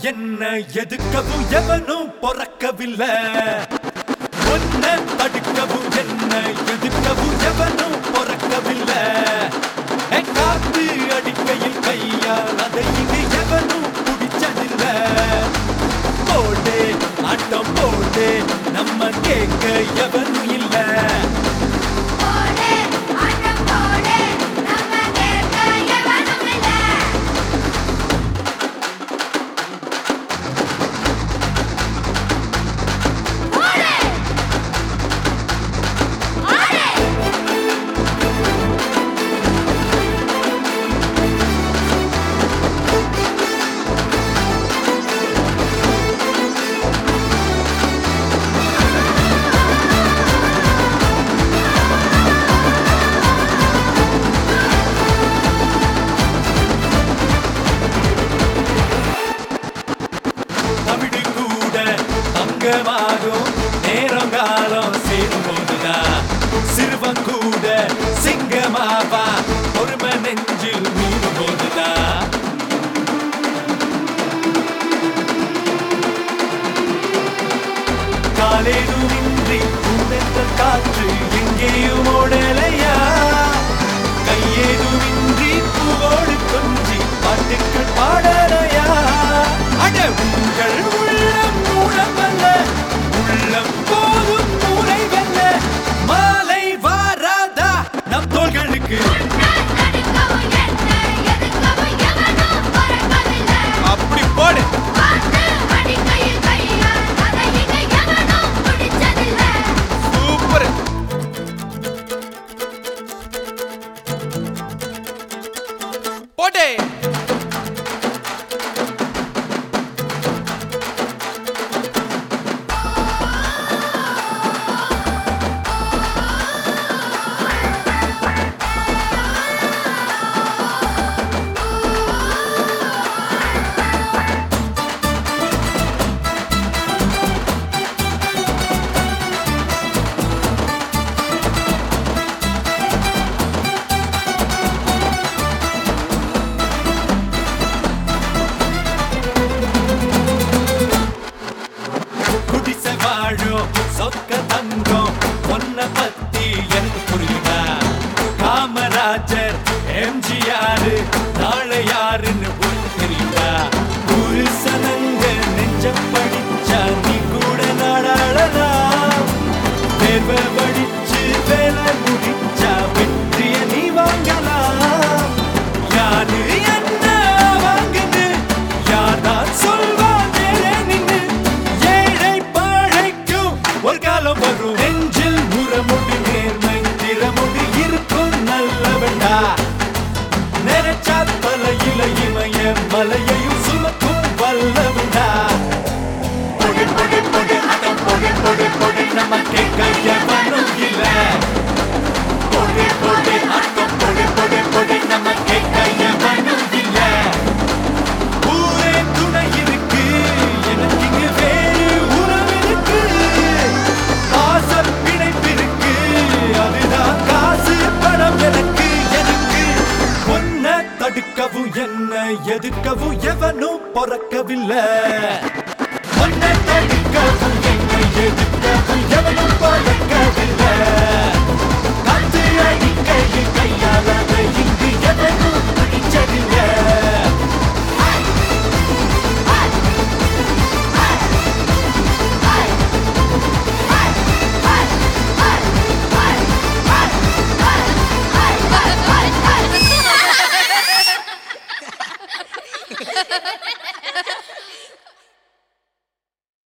என்ன எதுக்கவும் எவனும் பொறக்கவில்லை ஒன்ன தடுக்கவும் என்ன எதுக்கவும் எவனும் பொறக்கவில்லை ஏ, காத்து அடிக்கையில் கையால் அதை இங்கு எவனும் பிடிச்சதில்ல போடு ஆட்டம் போடு நம்ம கேட்க எவனும் இல்லை போடு ஆட்டம் போடு நம்ம கேட்க எவனும் இல்ல போடு ஆடு தமிழ் கூட தங்கமாகும் நேரம் காலம் சேரும் போதுதான் சிறுவன் கூட சிங்கமாவா பொறுமை நெஞ்சில் மீறும் போதுதான் காலேதுமின்றி பூவென்ற காற்று எங்கேயும் ஓடலையா கையேதுமின்றி பூவோடு கொஞ்சி பாட்டுக்கள் பாடலையா அட உங்கள் உள்ளம் மூலமல்ல உள்ளம் போதும் மூளை வெல்ல மாலை வாராதா நம் தோள்களுக்கு நடிக்கவும் என்ன எதுக்கவும் எவனும் பொறக்கவில்லை அப்படி போடு பார்த்து அடிக்கையில் கையால் அதை இங்க எவனும் பிடிச்சதில்லை சூப்பர் போட்டே குடிசை வாழும் சொக்க தங்கம் ஒன்ன பத்தி எனக்கு புரியுதா காமராஜர் எம்ஜிஆர் நாளை யாருன்னு உனக்கு தெரியுதா ஒரு சனங்க நெஞ்சம் படிச்சா நீ கூட நாடாளலாம் தேர்வை படிச்சு வேலை முடிச்சா வெற்றிய நீ வாங்கலாம் யாரு என்ன வாங்குது யார்தான் சொல்வா நேரே நின்னு ஏழை பாழைக்கும் ஒரு காலம் வரும் நெஞ்சில் முறமுடி நேர்மை திறமுடி இருக்கும் நல்லவண்டா நினைச்சா தலையில இமய மலையையும் சுமக்கும் வல்லவண்டா பொடி பொடி பொடி அடம் பொடி பொடி பொடி நம்ம கேட்க எவனும் இல்ல பொடி பொடி அடம் பொடி பொடி பொடி நம்ம கேட்க எவனும் இல்ல ஊரே துணை இருக்கு எனக்கு இங்கு வேறு உறவு இருக்கு ஆசை பிணைப்பிருக்கு அதுதான் காசு பணம் எனக்கு எனக்கு உன்னை தடுக்கவும் என்ன எதுக்கவும் எவனும் பொறக்கவில்லை உன்னை தடுக்கவும் என்ன எதுக்கவும் எவனும் பொறக்கவில்லை